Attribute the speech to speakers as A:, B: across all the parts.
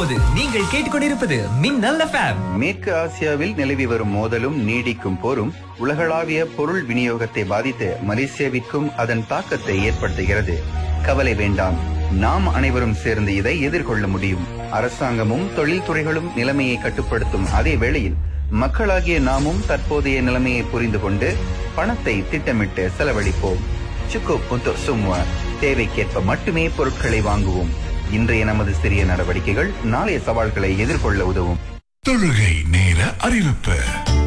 A: இப்போது நீங்கள் கேட்டுக்கொண்டிருப்பது மின்னல் எஃப்எம்
B: மேற்கு ஆசியாவில் நிலவி வரும் மோதலும் நீடிக்கும் போரும் உலகளாவிய பொருள் விநியோகத்தை பாதித்து மலேசியாவிற்கும் அதன் தாக்கத்தை ஏற்படுத்துகிறது கவலை வேண்டாம் நாம் அனைவரும் சேர்ந்து இதை எதிர்கொள்ள முடியும் அரசாங்கமும் தொழில்துறைகளும் நிலைமையை கட்டுப்படுத்தும் அதே வேளையில் மக்களாகிய நாமும் தற்போதைய நிலைமையை புரிந்து கொண்டு பணத்தை திட்டமிட்டு செலவழிப்போம் சுக்கு புத்து சும்மா தேவைக்கேற்ப மட்டுமே பொருட்களை வாங்குவோம் இன்றைய நமது சிறிய நடவடிக்கைகள் நாளைய சவால்களை எதிர்கொள்ள உதவும்
C: தொழுகை நேர அறிவிப்பு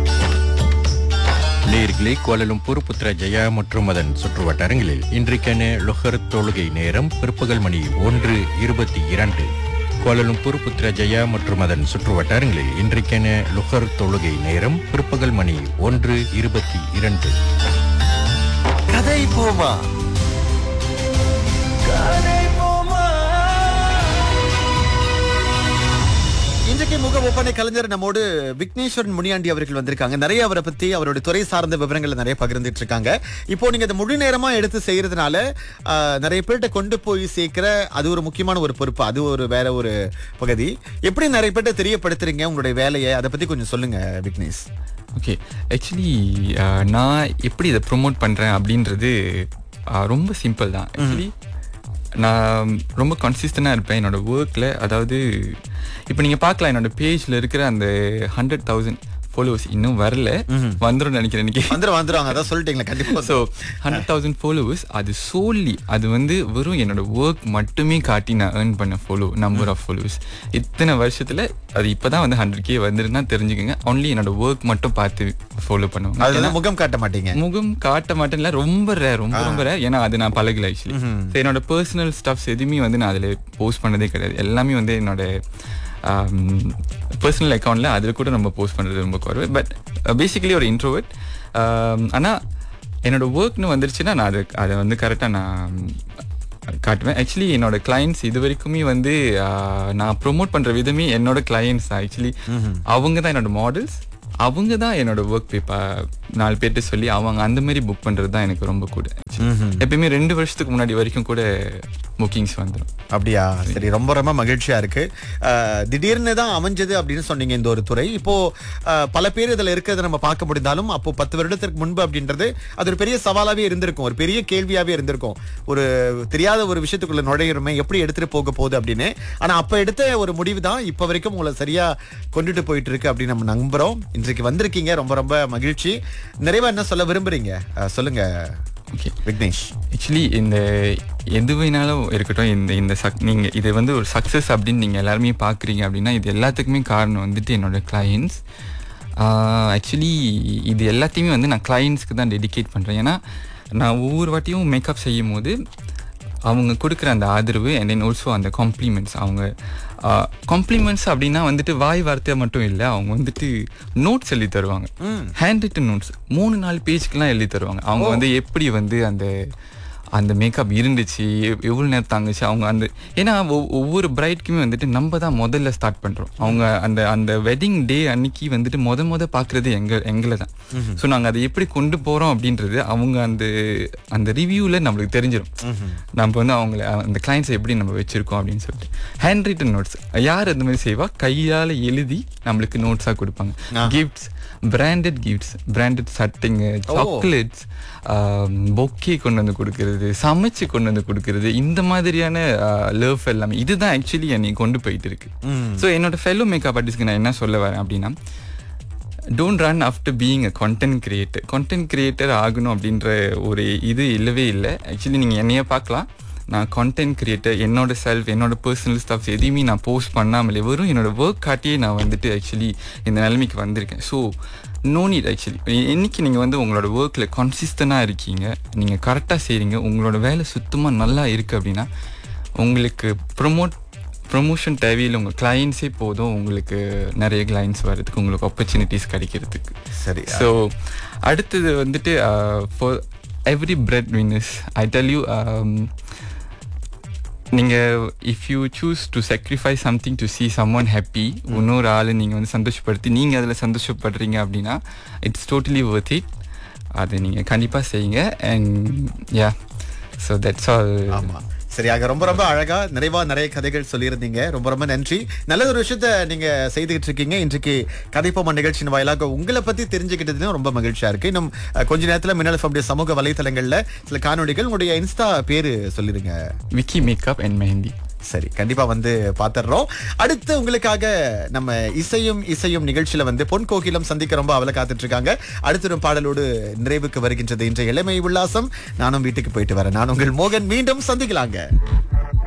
D: நேர்களே கோலலும்பூர் புத்ரா ஜெயா மற்றும் அதன் சுற்றுவட்டாரங்களில் இன்றைக்கான லொஹர் தொழுகை நேரம் பிற்பகல் மணி ஒன்று இருபத்தி இரண்டு கோலலும்பூர் புத்ரா ஜெயா மற்றும் அதன் சுற்றுவட்டாரங்களில் இன்றைக்கான லுஹர் தொழுகை நேரம் பிற்பகல் மணி ஒன்று இருபத்தி இரண்டு
C: கதை போமா
E: இன்றைக்கு முக ஒப்பனை கலைஞர் நம்மோடு விக்னேஸ்வரன் முனியாண்டி அவர்கள் வந்திருக்காங்க நிறைய அவரை பத்தி அவருடைய துறை சார்ந்த விவரங்களை நிறைய பகிர்ந்துட்டு இருக்காங்க இப்போ நீங்க அதை முழு நேரமா எடுத்து செய்யறதுனால ஆஹ், நிறைய பேர்கிட்ட கொண்டு போய் சேர்க்கிற அது ஒரு முக்கியமான ஒரு பொறுப்பு அது ஒரு வேற ஒரு பகுதி எப்படி நிறைய பேர்ட்ட தெரியப்படுத்துறீங்க உங்களுடைய வேலையை அதை பத்தி கொஞ்சம் சொல்லுங்க விக்னேஷ்
F: ஓகே ஆக்சுவலி நான் எப்படி இதை ப்ரொமோட் பண்ணுறேன் அப்படின்றது uh, ரொம்ப சிம்பிள் தான் ஆக்சுவலி நான் ரொம்ப கன்சிஸ்டண்டாக இருப்பேன் என்னோட ஒர்க்கில் அதாவது இப்போ நீங்கள் பார்க்கலாம் என்னோட பேஜில் இருக்கிற அந்த ஹண்ட்ரட் தௌசண்ட் ஃபாலோவர்ஸ் இன்னும் வரல வந்துடும் நினைக்கிறேன் இன்னைக்கு
E: வந்துரும் வந்துருவாங்க அதான் சொல்லிட்டீங்களா கண்டிப்பா
F: ஸோ ஹண்ட்ரட் தௌசண்ட் ஃபாலோவர்ஸ் அது சோல்லி அது வந்து வெறும் என்னோட ஒர்க் மட்டுமே காட்டி நான் ஏர்ன் பண்ண ஃபாலோ நம்பர் ஆஃப் ஃபாலோவர்ஸ் இத்தனை வருஷத்துல அது இப்பதான் வந்து ஹண்ட்ரட் கே வந்துருன்னா தெரிஞ்சுக்கோங்க ஒன்லி என்னோட ஒர்க் மட்டும் பார்த்து ஃபாலோ பண்ணுவாங்க
E: அதுல
F: ஏன்னா
E: முகம் காட்ட மாட்டீங்க
F: முகம் காட்ட மாட்டேன் இல்ல ரொம்ப ரேர் ரொம்ப ரொம்ப ரேர் ஏன்னா அது நான் பழகல ஆக்சுவலி என்னோட பர்சனல் ஸ்டப்ஸ் எதுவுமே வந்து நான் அதில் போஸ்ட் பண்ணதே கிடையாது எல்லாமே வந்து என்னோட பர்சனல் அக்கௌண்ட்ல அதில் கூட நம்ம போஸ்ட் பண்ணுறது ரொம்ப குறைவு பட் பேசிக்கலி ஒரு இன்ட்ரோவர்ட் ஆனால் என்னோட ஒர்க்னு வந்துருச்சுன்னா நான் அது அதை வந்து கரெக்டாக நான் காட்டுவேன் ஆக்சுவலி என்னோட கிளைண்ட்ஸ் இது வரைக்குமே வந்து ஆஹ், நான் ப்ரோமோட் பண்ற விதமே என்னோட கிளைண்ட்ஸ் ஆக்சுவலி அவங்க தான் என்னோட மாடல்ஸ் அவங்க தான் என்னோட ஒர்க் பேப்பர் நாலு பேர்கிட்ட சொல்லி அவங்க அந்த மாதிரி புக் பண்றது தான் எனக்கு ரொம்ப கூட எப்பயுமே ரெண்டு வருஷத்துக்கு முன்னாடி வரைக்கும் கூட புக்கிங்ஸ் வந்துடும்
E: அப்படியா சரி ரொம்ப ரொம்ப மகிழ்ச்சியா இருக்கு அஹ், திடீர்னு தான் அமைஞ்சது அப்படின்னு சொன்னீங்க இந்த ஒரு துறை இப்போ அஹ், பல பேர் இதுல இருக்கிறத நம்ம பார்க்க முடிந்தாலும் அப்போ பத்து வருடத்திற்கு முன்பு அப்படின்றது அது ஒரு பெரிய சவாலாவே இருந்திருக்கும் ஒரு பெரிய கேள்வியாவே இருந்திருக்கும் ஒரு தெரியாத ஒரு விஷயத்துக்குள்ள நுழையிறோமே எப்படி எடுத்துட்டு போக போகுது அப்படின்னு ஆனா அப்ப எடுத்த ஒரு முடிவு தான் இப்ப வரைக்கும் உங்களை சரியா கொண்டுட்டு போயிட்டு இருக்கு அப்படின்னு நம்ம நம்புறோம் இன்றைக்கு வந்திருக்கீங்க ரொம்ப ரொம்ப மகிழ்ச்சி நிறைவா என்ன சொல்ல விரும்புறீங்க அஹ், சொல்லுங்க
F: ஓகே
E: விக்னேஷ்
F: ஆக்சுவலி இந்த எது வேணாலும் இருக்கட்டும் இந்த இந்த சக் நீங்கள் இது வந்து ஒரு சக்ஸஸ் அப்படின்னு நீங்கள் எல்லாருமே பார்க்குறீங்க அப்படின்னா இது எல்லாத்துக்குமே காரணம் வந்துட்டு என்னோட கிளையண்ட்ஸ் ஆக்சுவலி இது எல்லாத்தையுமே வந்து நான் கிளையண்ட்ஸ்க்கு தான் டெடிகேட் பண்ணுறேன் ஏன்னா நான் ஒவ்வொரு வாட்டியும் மேக்கப் செய்யும் போது அவங்க கொடுக்குற அந்த ஆதரவு அண்ட் தென் ஆல்சோ அந்த காம்ப்ளிமெண்ட்ஸ் அவங்க காம்ப்ளிமெண்ட்ஸ் அப்படின்னா வந்துட்டு வாய் வார்த்தை மட்டும் இல்லை அவங்க வந்துட்டு நோட்ஸ் எழுதி தருவாங்க ஹேண்ட் ரிட்டன் நோட்ஸ் மூணு நாலு பேஜ்க்குலாம் எழுதி தருவாங்க அவங்க வந்து எப்படி வந்து அந்த அந்த மேக்கப் இருந்துச்சு எவ்- எவ்வளவு நேரம் தாங்குச்சு அவங்க அந்த ஏன்னா ஒவ்- ஒவ்வொரு பிரைட்க்குமே வந்துட்டு நம்ம தான் முதல்ல ஸ்டார்ட் பண்றோம் அவங்க அந்த அந்த வெட்டிங் டே அன்னைக்கு வந்துட்டு முத முத பாக்குறது எங்க எங்களை தான் ஸோ நாங்க அதை எப்படி கொண்டு போறோம் அப்படின்றது அவங்க அந்த அந்த ரிவ்யூல நம்மளுக்கு தெரிஞ்சிடும் நம்ம வந்து அவங்கள அந்த கிளைண்ட்ஸை எப்படி நம்ம வச்சிருக்கோம் அப்படின்னு சொல்லிட்டு ஹேண்ட் ரிட்டன் நோட்ஸ் யார் அந்த மாதிரி செய்வா கையால எழுதி நம்மளுக்கு நோட்ஸா கொடுப்பாங்க கிஃப்ட்ஸ் பிராண்டட் கிஃப்ட்ஸ் பிராண்டட் சட்டைங்க சாக்லேட்ஸ் பொக்கே கொண்டு வந்து கொடுக்கறது சமைச்சு கொண்டு வந்து கொடுக்கறது இந்த மாதிரியான லவ் எல்லாமே இதுதான் ஆக்சுவலி என்னை கொண்டு போயிட்டு இருக்கு ஸோ என்னோட ஃபெல்லோ மேக்கப் ஆர்டிஸ்ட்க்கு நான் என்ன சொல்ல வரேன் அப்படின்னா don't run after being a content creator content creator ஆகணும் அப்படின்ற ஒரு இது இல்லவே இல்லை ஆக்சுவலி நீங்கள் என்னைய பார்க்கலாம் நான் content கிரியேட்டர் என்னோட செல்ஃப் என்னோட பர்சனல் ஸ்டப்ஸ் எதையுமே நான் போஸ்ட் பண்ணாமலே வெறும் என்னோட ஒர்க் காட்டியே நான் வந்துட்டு ஆக்சுவலி இந்த நிலைமைக்கு வந்திருக்கேன் ஸோ நோ நீட் ஆக்சுவலி என்னைக்கு நீங்கள் வந்து உங்களோட ஒர்க்கில் கன்சிஸ்டண்டாக இருக்கீங்க நீங்கள் கரெக்டாக செய்கிறீங்க உங்களோட வேலை சுத்தமாக நல்லா இருக்குது அப்படின்னா உங்களுக்கு ப்ரொமோட் ப்ரொமோஷன் தேவையில் உங்கள் கிளைண்ட்ஸே போதும் உங்களுக்கு நிறைய கிளைண்ட்ஸ் வர்றதுக்கு உங்களுக்கு ஆப்பர்ச்சுனிட்டிஸ் கிடைக்கிறதுக்கு
E: சரி
F: ஸோ அடுத்தது வந்துட்டு for every breadwinners I tell you நீங்கள் if you choose to sacrifice something to see someone happy இன்னொரு ஆளை நீங்கள் வந்து சந்தோஷப்படுத்தி நீங்கள் அதில் சந்தோஷப்படுறீங்க அப்படின்னா இட்ஸ் டோட்டலி worth it அதை நீங்கள் கண்டிப்பாக செய்யுங்க and yeah so that's all
E: ஆமா சரியாக ரொம்ப ரொம்ப அழகா நிறைவா நிறைய கதைகள் சொல்லியிருந்தீங்க ரொம்ப ரொம்ப நன்றி நல்ல ஒரு விஷயத்த நீங்க செய்துகிட்டு இருக்கீங்க இன்றைக்கு கதைப்போமா நிகழ்ச்சியின் வாயிலாக உங்களை பத்தி தெரிஞ்சுக்கிட்டதுலயும் ரொம்ப மகிழ்ச்சியா இருக்கு இன்னும் அஹ், கொஞ்ச நேரத்துல மின்னல் FM உடைய சமூக வலைத்தளங்கள்ல சில காணொளிகள் உங்களுடைய இன்ஸ்டா பேரு சொல்லிருங்க
F: விக்கி மேக்கப் அண்ட் மெஹந்தி
E: சரி கண்டிப்பா வந்து பாத்துறோம் அடுத்து உங்களுக்காக நம்ம இசையும் இசையும் நிகழ்ச்சியில வந்து பொன் கோகிலம் சந்திக்க ரொம்ப அவல காத்துட்டு இருக்காங்க அடுத்த ஒரு பாடலோடு நிறைவுக்கு வருகின்றது இன்றைய இளமை உல்லாசம் நானும் வீட்டுக்கு போயிட்டு வரேன் நான் உங்கள் மோகன் மீண்டும் சந்திக்கலாங்க